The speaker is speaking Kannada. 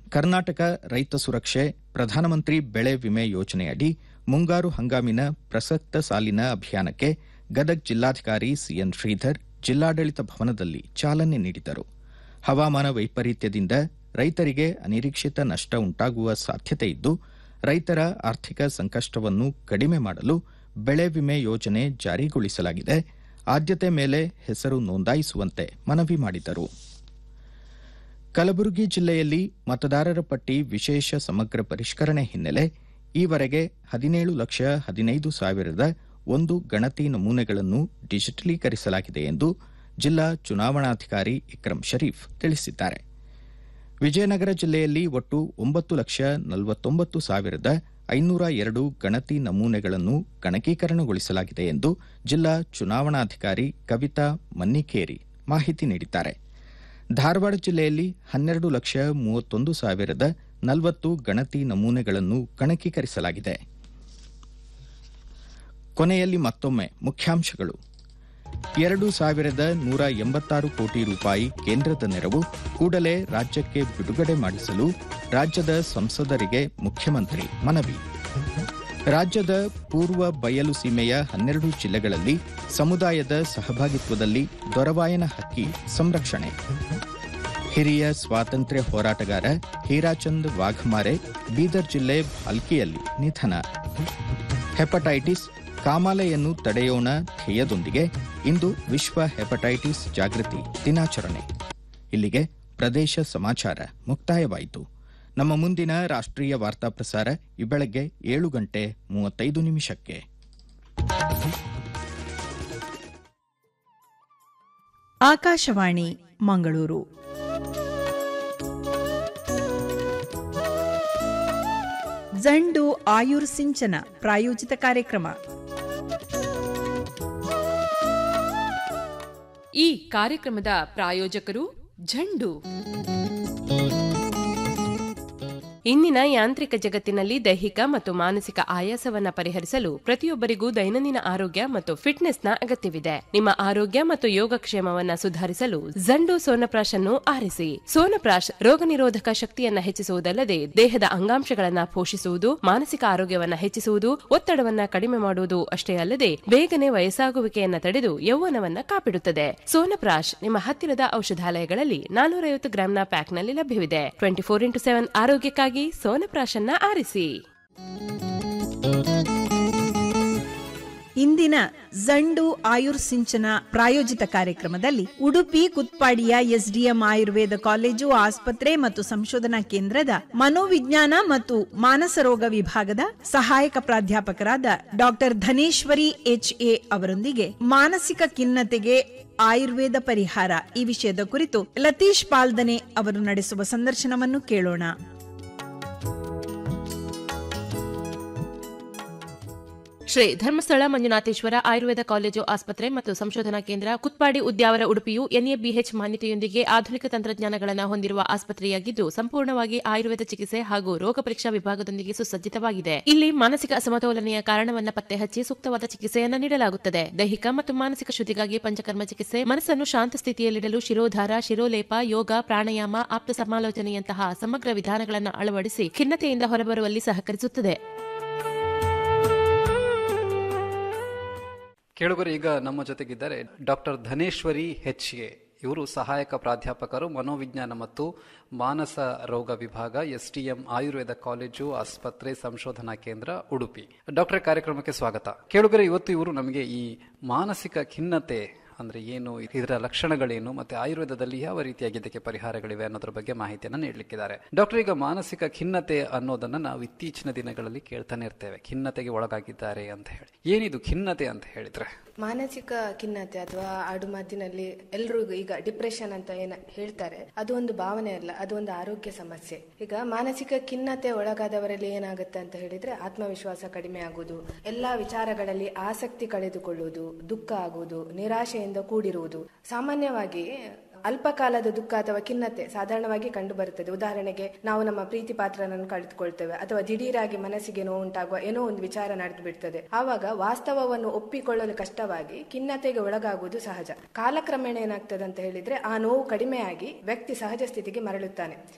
ಕರ್ನಾಟಕ ರೈತ ಸುರಕ್ಷೆ ಪ್ರಧಾನಮಂತ್ರಿ ಬೆಳೆ ವಿಮೆ ಯೋಜನೆಯಡಿ ಮುಂಗಾರು ಹಂಗಾಮಿನ ಪ್ರಸಕ್ತ ಸಾಲಿನ ಅಭಿಯಾನಕ್ಕೆ ಗದಗ್ ಜಿಲ್ಲಾಧಿಕಾರಿ ಸಿಎನ್ ಶ್ರೀಧರ್ ಜಿಲ್ಲಾಡಳಿತ ಭವನದಲ್ಲಿ ಚಾಲನೆ ನೀಡಿದರು ಹವಾಮಾನ ವೈಪರೀತ್ಯದಿಂದ ರೈತರಿಗೆ ಅನಿರೀಕ್ಷಿತ ನಷ್ಟ ಉಂಟಾಗುವ ಸಾಧ್ಯತೆ ಇದ್ದು ರೈತರ ಆರ್ಥಿಕ ಸಂಕಷ್ಟವನ್ನು ಕಡಿಮೆ ಮಾಡಲು ಬೆಳೆ ವಿಮೆ ಯೋಜನೆ ಜಾರಿಗೊಳಿಸಲಾಗಿದೆ ಆದ್ಯತೆ ಮೇಲೆ ಹೆಸರು ನೋಂದಾಯಿಸುವಂತೆ ಮನವಿ ಮಾಡಿದರು ಕಲಬುರಗಿ ಜಿಲ್ಲೆಯಲ್ಲಿ ಮತದಾರರ ಪಟ್ಟಿ ವಿಶೇಷ ಸಮಗ್ರ ಪರಿಷ್ಕರಣೆ ಹಿನ್ನೆಲೆ ಈವರೆಗೆ ಹದಿನೇಳು ಲಕ್ಷ ಹದಿನೈದು ಸಾವಿರದ ಒಂದು ಗಣತಿ ನಮೂನೆಗಳನ್ನು ಡಿಜಿಟಲೀಕರಿಸಲಾಗಿದೆ ಎಂದು ಜಿಲ್ಲಾ ಚುನಾವಣಾಧಿಕಾರಿ ಇಕ್ರಂ ಶರೀಫ್ ತಿಳಿಸಿದ್ದಾರೆ ವಿಜಯನಗರ ಜಿಲ್ಲೆಯಲ್ಲಿ ಒಟ್ಟು ಒಂಬತ್ತು ಲಕ್ಷ ನಲವತ್ತೊಂಬತ್ತು ಸಾವಿರದ ಐನೂರ ಎರಡು ಗಣತಿ ನಮೂನೆಗಳನ್ನು ಗಣಕೀಕರಣಗೊಳಿಸಲಾಗಿದೆ ಎಂದು ಜಿಲ್ಲಾ ಚುನಾವಣಾಧಿಕಾರಿ ಕವಿತಾ ಮನ್ನಿಕೇರಿ ಮಾಹಿತಿ ನೀಡಿದ್ದಾರೆ ಧಾರವಾಡ ಜಿಲ್ಲೆಯಲ್ಲಿ ಹನ್ನೆರಡು ಲಕ್ಷ ಮೂವತ್ತೊಂದು ಸಾವಿರದ ನಲವತ್ತು ಗಣತಿ ನಮೂನೆಗಳನ್ನು ಗಣಕೀಕರಿಸಲಾಗಿದೆ ಕೊನೆಯಲ್ಲಿ ಮತ್ತೊಮ್ಮೆ ಮುಖ್ಯಾಂಶಗಳು ಎರಡು ಸಾವಿರದ ನೂರ ಎಂಬತ್ತಾರು ಕೋಟಿ ರೂಪಾಯಿ ಕೇಂದ್ರದ ನೆರವು ಕೂಡಲೇ ರಾಜ್ಯಕ್ಕೆ ಬಿಡುಗಡೆ ಮಾಡಿಸಲು ರಾಜ್ಯದ ಸಂಸದರಿಗೆ ಮುಖ್ಯಮಂತ್ರಿ ಮನವಿ ರಾಜ್ಯದ ಪೂರ್ವ ಬಯಲು ಸೀಮೆಯ ಹನ್ನೆರಡು ಜಿಲ್ಲೆಗಳಲ್ಲಿ ಸಮುದಾಯದ ಸಹಭಾಗಿತ್ವದಲ್ಲಿ ದೊರವಾಯನ ಹಕ್ಕಿ ಸಂರಕ್ಷಣೆ ಹಿರಿಯ ಸ್ವಾತಂತ್ರ್ಯ ಹೋರಾಟಗಾರ ಹೀರಾಚಂದ್ ವಾಘಮಾರೆ ಬೀದರ್ ಜಿಲ್ಲೆ ಭಾಲ್ಕಿಯಲ್ಲಿ ನಿಧನ ಹೆಪಟೈಟಿಸ್ ಕಾಮಾಲೆಯನ್ನು ತಡೆಯೋಣ ಧ್ಯೇಯದೊಂದಿಗೆ ಇಂದು ವಿಶ್ವ ಹೆಪಟೈಟಿಸ್ ಜಾಗೃತಿ ದಿನಾಚರಣೆ ಇಲ್ಲಿಗೆ ಪ್ರದೇಶ ಸಮಾಚಾರ ಮುಕ್ತಾಯವಾಯಿತು ನಮ್ಮ ಮುಂದಿನ ರಾಷ್ಟ್ರೀಯ ವಾರ್ತಾ ಪ್ರಸಾರ ಈ ಬೆಳಗ್ಗೆ ಏಳು ಗಂಟೆ ಮೂವತ್ತೈದು ನಿಮಿಷಕ್ಕೆ ಆಕಾಶವಾಣಿ ಮಂಗಳೂರು ಜಂಡು ಆಯುರ್ ಸಿಂಚನ ಪ್ರಾಯೋಜಿತ ಕಾರ್ಯಕ್ರಮ ಈ ಕಾರ್ಯಕ್ರಮದ ಪ್ರಾಯೋಜಕರು ಝಂಡು ಇಂದಿನ ಯಾಂತ್ರಿಕ ಜಗತ್ತಿನಲ್ಲಿ ದೈಹಿಕ ಮತ್ತು ಮಾನಸಿಕ ಆಯಾಸವನ್ನ ಪರಿಹರಿಸಲು ಪ್ರತಿಯೊಬ್ಬರಿಗೂ ದೈನಂದಿನ ಆರೋಗ್ಯ ಮತ್ತು ಫಿಟ್ನೆಸ್ನ ಅಗತ್ಯವಿದೆ ನಿಮ್ಮ ಆರೋಗ್ಯ ಮತ್ತು ಯೋಗಕ್ಷೇಮವನ್ನ ಸುಧಾರಿಸಲು ಜಂಡು ಸೋನಪ್ರಾಶ್ ಅನ್ನು ಆರಿಸಿ ಸೋನಪ್ರಾಶ್ ರೋಗ ನಿರೋಧಕ ಶಕ್ತಿಯನ್ನ ಹೆಚ್ಚಿಸುವುದಲ್ಲದೆ ದೇಹದ ಅಂಗಾಂಶಗಳನ್ನ ಪೋಷಿಸುವುದು ಮಾನಸಿಕ ಆರೋಗ್ಯವನ್ನ ಹೆಚ್ಚಿಸುವುದು ಒತ್ತಡವನ್ನ ಕಡಿಮೆ ಮಾಡುವುದು ಅಷ್ಟೇ ಅಲ್ಲದೆ ಬೇಗನೆ ವಯಸ್ಸಾಗುವಿಕೆಯನ್ನ ತಡೆದು ಯೌವನವನ್ನ ಕಾಪಿಡುತ್ತದೆ ಸೋನಪ್ರಾಶ್ ನಿಮ್ಮ ಹತ್ತಿರದ ಔಷಧಾಲಯಗಳಲ್ಲಿ ನಾನೂರೈವತ್ತು ಗ್ರಾಂನ ಪ್ಯಾಕ್ನಲ್ಲಿ ಲಭ್ಯವಿದೆ ಟ್ವೆಂಟಿ ಫೋರ್ ಇಂಟು ಸೆವೆನ್ ಆರೋಗ್ಯಕ್ಕಾಗಿ ಸೋನಪ್ರಾಶನ್ನ ಆರಿಸಿ ಇಂದಿನ ಜಂಡು ಆಯುರ್ ಸಿಂಚನ ಪ್ರಾಯೋಜಿತ ಕಾರ್ಯಕ್ರಮದಲ್ಲಿ ಉಡುಪಿ ಕುತ್ಪಾಡಿಯ ಎಸ್ಡಿಎಂ ಆಯುರ್ವೇದ ಕಾಲೇಜು ಆಸ್ಪತ್ರೆ ಮತ್ತು ಸಂಶೋಧನಾ ಕೇಂದ್ರದ ಮನೋವಿಜ್ಞಾನ ಮತ್ತು ಮಾನಸ ರೋಗ ವಿಭಾಗದ ಸಹಾಯಕ ಪ್ರಾಧ್ಯಾಪಕರಾದ ಡಾಕ್ಟರ್ ಧನೇಶ್ವರಿ ಎಚ್ ಎ ಅವರೊಂದಿಗೆ ಮಾನಸಿಕ ಖಿನ್ನತೆಗೆ ಆಯುರ್ವೇದ ಪರಿಹಾರ ಈ ವಿಷಯದ ಕುರಿತು ಲತೀಶ್ ಪಾಲ್ದನೆ ಅವರು ನಡೆಸುವ ಸಂದರ್ಶನವನ್ನು ಕೇಳೋಣ ಶ್ರೀ ಧರ್ಮಸ್ಥಳ ಮಂಜುನಾಥೇಶ್ವರ ಆಯುರ್ವೇದ ಕಾಲೇಜು ಆಸ್ಪತ್ರೆ ಮತ್ತು ಸಂಶೋಧನಾ ಕೇಂದ್ರ ಕುತ್ಪಾಡಿ ಉದ್ಯಾವರ ಉಡುಪಿಯು ಎನ್ಎಬಿಎಚ್ ಮಾನ್ಯತೆಯೊಂದಿಗೆ ಆಧುನಿಕ ತಂತ್ರಜ್ಞಾನಗಳನ್ನು ಹೊಂದಿರುವ ಆಸ್ಪತ್ರೆಯಾಗಿದ್ದು ಸಂಪೂರ್ಣವಾಗಿ ಆಯುರ್ವೇದ ಚಿಕಿತ್ಸೆ ಹಾಗೂ ರೋಗ ಪರೀಕ್ಷಾ ವಿಭಾಗದೊಂದಿಗೆ ಸುಸಜ್ಜಿತವಾಗಿದೆ ಇಲ್ಲಿ ಮಾನಸಿಕ ಅಸಮತೋಲನೆಯ ಕಾರಣವನ್ನು ಪತ್ತೆ ಹಚ್ಚಿ ಸೂಕ್ತವಾದ ಚಿಕಿತ್ಸೆಯನ್ನು ನೀಡಲಾಗುತ್ತದೆ ದೈಹಿಕ ಮತ್ತು ಮಾನಸಿಕ ಶುದ್ಧಿಗಾಗಿ ಪಂಚಕರ್ಮ ಚಿಕಿತ್ಸೆ ಮನಸ್ಸನ್ನು ಶಾಂತ ಸ್ಥಿತಿಯಲ್ಲಿಡಲು ಶಿರೋಧಾರ ಶಿರೋಲೇಪ ಯೋಗ ಪ್ರಾಣಾಯಾಮ ಆಪ್ತ ಸಮಾಲೋಚನೆಯಂತಹ ಸಮಗ್ರ ವಿಧಾನಗಳನ್ನು ಅಳವಡಿಸಿ ಖಿನ್ನತೆಯಿಂದ ಹೊರಬರುವಲ್ಲಿ ಸಹಕರಿಸುತ್ತದೆ ಕೇಳುಗರು ಈಗ ನಮ್ಮ ಜೊತೆಗಿದ್ದಾರೆ ಡಾಕ್ಟರ್ ಧನೇಶ್ವರಿ ಹೆಚ್ ಎ ಇವರು ಸಹಾಯಕ ಪ್ರಾಧ್ಯಾಪಕರು ಮನೋವಿಜ್ಞಾನ ಮತ್ತು ಮಾನಸ ರೋಗ ವಿಭಾಗ ಎಸ್ಟಿಎಂ ಆಯುರ್ವೇದ ಕಾಲೇಜು ಆಸ್ಪತ್ರೆ ಸಂಶೋಧನಾ ಕೇಂದ್ರ ಉಡುಪಿ ಡಾಕ್ಟರ್ ಕಾರ್ಯಕ್ರಮಕ್ಕೆ ಸ್ವಾಗತ ಕೇಳುಗರೆ ಇವತ್ತು ಇವರು ನಮಗೆ ಈ ಮಾನಸಿಕ ಖಿನ್ನತೆ ಅಂದ್ರೆ ಏನು ಇದರ ಲಕ್ಷಣಗಳೇನು ಮತ್ತೆ ಆಯುರ್ವೇದದಲ್ಲಿ ಯಾವ ರೀತಿಯಾಗಿ ಇದಕ್ಕೆ ಪರಿಹಾರಗಳಿವೆ ಅನ್ನೋದ್ರ ಬಗ್ಗೆ ಮಾಹಿತಿಯನ್ನು ನೀಡಲಿಕ್ಕಿದ್ದಾರೆ ಡಾಕ್ಟರ್ ಈಗ ಮಾನಸಿಕ ಖಿನ್ನತೆ ಅನ್ನೋದನ್ನ ನಾವು ಇತ್ತೀಚಿನ ದಿನಗಳಲ್ಲಿ ಕೇಳ್ತಾನೆ ಇರ್ತೇವೆ ಖಿನ್ನತೆಗೆ ಒಳಗಾಗಿದ್ದಾರೆ ಅಂತ ಹೇಳಿ ಏನಿದು ಖಿನ್ನತೆ ಅಂತ ಹೇಳಿದ್ರೆ ಮಾನಸಿಕ ಖಿನ್ನತೆ ಅಥವಾ ಆಡುಮಾತಿನಲ್ಲಿ ಎಲ್ರೂ ಈಗ ಡಿಪ್ರೆಷನ್ ಅಂತ ಏನ ಹೇಳ್ತಾರೆ ಅದು ಒಂದು ಭಾವನೆ ಅಲ್ಲ ಅದು ಒಂದು ಆರೋಗ್ಯ ಸಮಸ್ಯೆ ಈಗ ಮಾನಸಿಕ ಖಿನ್ನತೆ ಒಳಗಾದವರಲ್ಲಿ ಏನಾಗುತ್ತೆ ಅಂತ ಹೇಳಿದ್ರೆ ಆತ್ಮವಿಶ್ವಾಸ ಕಡಿಮೆ ಆಗುವುದು ಎಲ್ಲಾ ವಿಚಾರಗಳಲ್ಲಿ ಆಸಕ್ತಿ ಕಳೆದುಕೊಳ್ಳುವುದು ದುಃಖ ಆಗುವುದು ನಿರಾಶೆಯಿಂದ ಕೂಡಿರುವುದು ಸಾಮಾನ್ಯವಾಗಿ ಅಲ್ಪಕಾಲದ ದುಃಖ ಅಥವಾ ಖಿನ್ನತೆ ಸಾಧಾರಣವಾಗಿ ಕಂಡು ಬರುತ್ತದೆ ಉದಾಹರಣೆಗೆ ನಾವು ನಮ್ಮ ಪ್ರೀತಿ ಪಾತ್ರನನ್ನು ಕಳೆದುಕೊಳ್ತೇವೆ ಅಥವಾ ದಿಢೀರಾಗಿ ಮನಸ್ಸಿಗೆ ನೋವು ಉಂಟಾಗುವ ಏನೋ ಒಂದು ವಿಚಾರ ನಡೆದು ಬಿಡ್ತದೆ ಆವಾಗ ವಾಸ್ತವವನ್ನು ಒಪ್ಪಿಕೊಳ್ಳಲು ಕಷ್ಟವಾಗಿ ಖಿನ್ನತೆಗೆ ಒಳಗಾಗುವುದು ಸಹಜ ಕಾಲಕ್ರಮೇಣ ಏನಾಗ್ತದೆ ಅಂತ ಹೇಳಿದ್ರೆ ಆ ನೋವು ಕಡಿಮೆಯಾಗಿ ವ್ಯಕ್ತಿ ಸಹಜ ಸ್ಥಿತಿಗೆ ಮರಳುತ್ತಾನೆ